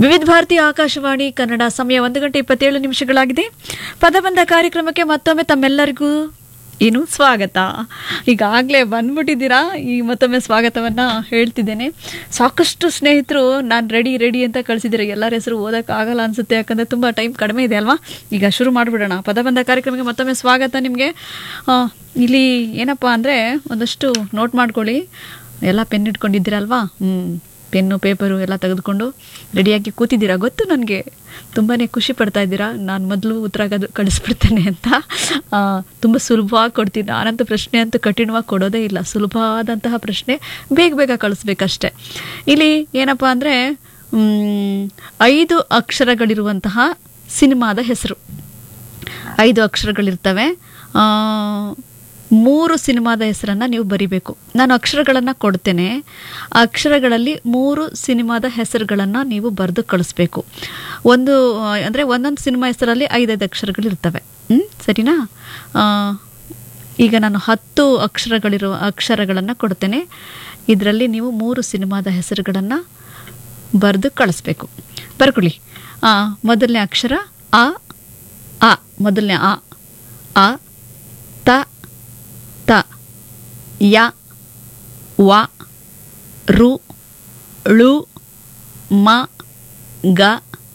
ವಿವಿಧ ಭಾರತಿ ಆಕಾಶವಾಣಿ ಕನ್ನಡ ಸಮಯ ಒಂದು ಗಂಟೆ ಇಪ್ಪತ್ತೇಳು ನಿಮಿಷಗಳಾಗಿದೆ ಪದಬಂಧ ಕಾರ್ಯಕ್ರಮಕ್ಕೆ ಮತ್ತೊಮ್ಮೆ ತಮ್ಮೆಲ್ಲರಿಗೂ ಏನು ಸ್ವಾಗತ ಈಗಾಗಲೇ ಬಂದ್ಬಿಟ್ಟಿದ್ದೀರಾ ಈ ಮತ್ತೊಮ್ಮೆ ಸ್ವಾಗತವನ್ನು ಹೇಳ್ತಿದ್ದೇನೆ ಸಾಕಷ್ಟು ಸ್ನೇಹಿತರು ನಾನು ರೆಡಿ ರೆಡಿ ಅಂತ ಕಳಿಸಿದ್ದೀರಾ ಎಲ್ಲರ ಹೆಸರು ಓದೋಕ್ಕಾಗಲ್ಲ ಅನಿಸುತ್ತೆ ಯಾಕಂದರೆ ತುಂಬ ಟೈಮ್ ಕಡಿಮೆ ಇದೆ ಅಲ್ವಾ ಈಗ ಶುರು ಮಾಡಿಬಿಡೋಣ ಪದಬಂಧ ಕಾರ್ಯಕ್ರಮಕ್ಕೆ ಮತ್ತೊಮ್ಮೆ ಸ್ವಾಗತ ನಿಮಗೆ ಇಲ್ಲಿ ಏನಪ್ಪ ಅಂದರೆ ಒಂದಷ್ಟು ನೋಟ್ ಮಾಡ್ಕೊಳ್ಳಿ ಎಲ್ಲ ಪೆನ್ ಇಟ್ಕೊಂಡಿದ್ದೀರಲ್ವಾ ಹ್ಞೂ ಪೆನ್ನು ಪೇಪರು ಎಲ್ಲ ತೆಗೆದುಕೊಂಡು ರೆಡಿಯಾಗಿ ಕೂತಿದ್ದೀರಾ ಗೊತ್ತು ನನಗೆ ತುಂಬಾ ಖುಷಿ ಪಡ್ತಾ ಇದ್ದೀರಾ ನಾನು ಮೊದಲು ಉತ್ತರ ಕದ್- ಕಳಿಸ್ಬಿಡ್ತೇನೆ ಅಂತ ತುಂಬ ಸುಲಭವಾಗಿ ಕೊಡ್ತೀನಿ ನಾನಂತೂ ಪ್ರಶ್ನೆ ಅಂತೂ ಕಠಿಣವಾಗಿ ಕೊಡೋದೇ ಇಲ್ಲ ಸುಲಭವಾದಂತಹ ಪ್ರಶ್ನೆ ಬೇಗ ಬೇಗ ಕಳಿಸ್ಬೇಕಷ್ಟೆ ಇಲ್ಲಿ ಏನಪ್ಪ ಅಂದರೆ ಐದು ಅಕ್ಷರಗಳಿರುವಂತಹ ಸಿನಿಮಾದ ಹೆಸರು ಐದು ಅಕ್ಷರಗಳಿರ್ತವೆ ಆ, ಮೂರು ಸಿನಿಮಾದ ಹೆಸರನ್ನು ನೀವು ಬರಿಬೇಕು ನಾನು ಅಕ್ಷರಗಳನ್ನು ಕೊಡ್ತೇನೆ ಆ ಅಕ್ಷರಗಳಲ್ಲಿ ಮೂರು ಸಿನಿಮಾದ ಹೆಸರುಗಳನ್ನು ನೀವು ಬರೆದು ಕಳಿಸ್ಬೇಕು ಒಂದು ಅಂದರೆ ಒಂದೊಂದು ಸಿನಿಮಾ ಹೆಸರಲ್ಲಿ ಐದೈದು ಅಕ್ಷರಗಳಿರ್ತವೆ ಹ್ಞೂ ಸರಿನಾ ಆ, ಈಗ ನಾನು ಹತ್ತು ಅಕ್ಷರಗಳಿರುವ ಅಕ್ಷರಗಳನ್ನು ಕೊಡ್ತೇನೆ ಇದರಲ್ಲಿ ನೀವು ಮೂರು ಸಿನಿಮಾದ ಹೆಸರುಗಳನ್ನು ಬರೆದು ಕಳಿಸ್ಬೇಕು ಬರ್ಕೊಳ್ಳಿ ಆ, ಮೊದಲನೇ ಅಕ್ಷರ ಆ ಆ ಮೊದಲನೇ ಆ ಆ ತ ತ ಯ ವ ರು ಳು ಮ ಗ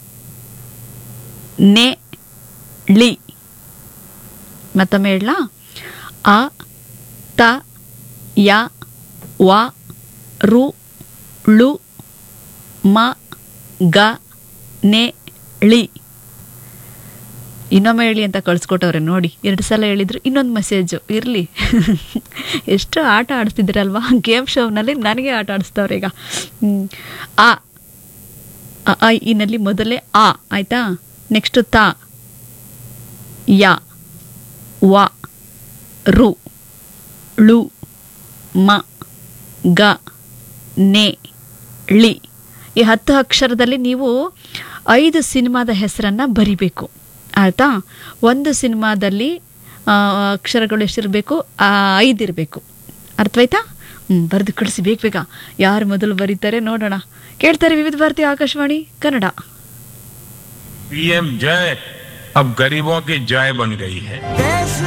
ನೆ ಳಿ ಮತ್ತೊಮ್ಮೆ ಹೇಳಲಾ ಅ ತ ಯ ವ ರು ಳು ಮ ಗ ನೆ ಳಿ ಇನ್ನೊಮ್ಮೆ ಹೇಳಿ ಅಂತ ಕಳಿಸ್ಕೊಟ್ಟವ್ರೆ ನೋಡಿ ಎರಡು ಸಲ ಹೇಳಿದ್ರು ಇನ್ನೊಂದು ಮೆಸೇಜು ಇರಲಿ ಎಷ್ಟು ಆಟ ಆಡಿಸ್ತಿದ್ದೀರಲ್ವಾ ಗೇಮ್ ಶೋನಲ್ಲಿ ನನಗೆ ಆಟ ಆಡಿಸ್ತವ್ರೆ ಈಗ ಹ್ಮ್. ಆ ಅ, ಆ ಇನಲ್ಲಿ ಮೊದಲೇ ಆ ಆಯಿತಾ ನೆಕ್ಸ್ಟು ತ ಯ ವ ರು ಳು ಮ ಗ ನೆ ಳಿ ಈ ಹತ್ತು ಅಕ್ಷರದಲ್ಲಿ ನೀವು ಐದು ಸಿನಿಮಾದ ಹೆಸರನ್ನು ಬರಿಬೇಕು ಆಯಿತಾ ಒಂದು ಸಿನಿಮಾದಲ್ಲಿ ಆ, ಅಕ್ಷರಗಳು ಎಷ್ಟಿರಬೇಕು ಐದು ಇರಬೇಕು ಅರ್ಥವಾಯ್ತಾ ಹ್ಞೂ ಬರೆದು ಕಳಿಸಿ ಬೇಗ ಬೇಗ ಯಾರು ಮೊದಲು ಬರೀತಾರೆ ನೋಡೋಣ ಕೇಳ್ತಾರೆ ವಿವಿಧ ಭಾರತಿ ಆಕಾಶವಾಣಿ ಕನ್ನಡ पीएम जय अब गरीबों की जय बन गई है देश